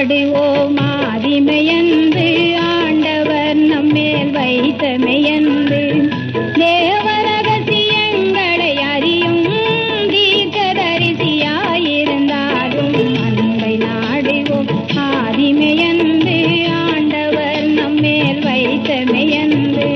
நாடுவோம் ஆதிமையன்று ஆண்டவர் நம்மேல் வைத்தமையன்று தேவரகசியங்களை அறியும் தீர்க்கதரிசியாயிருந்தாலும் அன்பை நாடுவோம் ஆதிமையன்று ஆண்டவர் நம்மேல் வைத்தமையன்று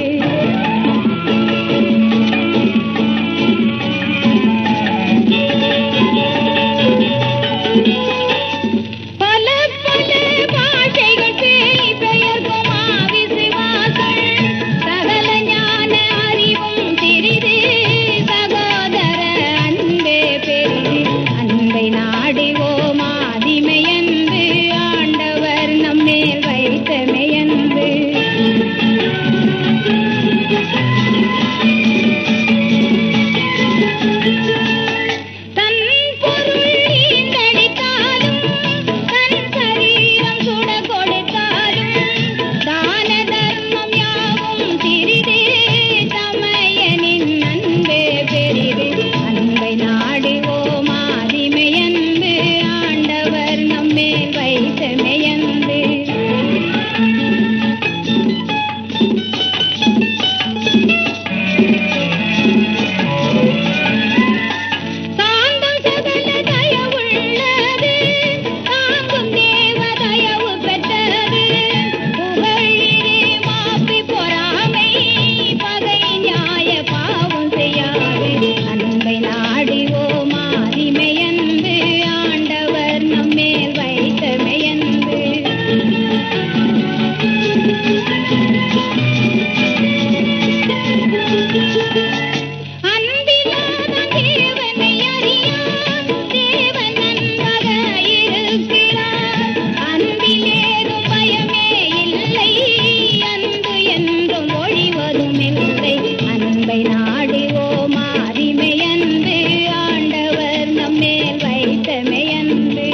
பல பல பாஷைகள் பேய் பெயர்க்கும் ஆவிசுவாசம் சகல ஞான அறிவும் சிறிது சகோதர அன்பே பெரிது அன்பை நாடுவோம் ஆதிமையன்று ஆண்டவர் நம்மேல் வைத்தமையன்று தன் பொருள் ஈந்தடித்தாலும் தன் சரீரம் சுட கொடுத்தாலும் தான தர்மம் யாவும் சிறிது தமையனின் அன்பே பெரிது அன்பை நாடுவோம் ஆதிமையன்பு ஆண்டவர் நம்மேல் வைத்தமையன்பு சாந்தம் சகல தயவுள்ளது தாங்கும் தேவ தயவு பெற்றது புகழிலே மாப்பி பொறாமை பகை நியாய பாவம் செய்யாது அன்பை நாடுவோம் ஆதிமையன்பு ஆண்டவர் நம்மேல் வைத்தமையன்பு அன்பிலாதான் தேவனை அறியான் தேவன் அன்பாக இருக்கிறார் அன்பிலேதும் பயமே இல்லை அன்பு என்றும் ஒழிவதும் இல்லை அன்பை நாடுவோம் ஆதிமை அன்பு ஆண்டவர் நம்மேல் வைத்தமை அன்பு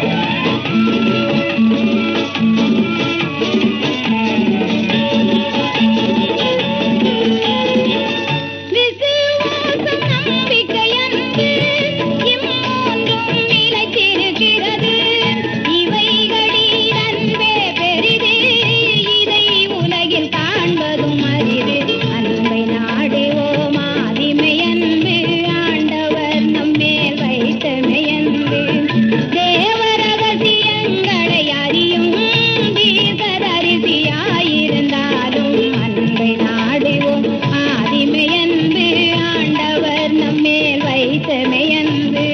விசுவாசம் நம்பிக்கையன்பு இம்மூன்றும் நிலைத்திருக்கிறது இவைகளில் அன்பே பெரிது இதை உலகில் காண்பதும் அரிது அன்பை நாடுவோம் ஆதிமை அன்பு ஆண்டவர் நம்மேல் வைத்தமை அன்பு தேவரகசியங்களை அறியும் தீர்க்கதரிசியாயிருந்தாலும் அன்பை நாடுவோம் ஆதிமை அன்பு ஆண்டவர் நம்மேல் வைத்தமை அன்பு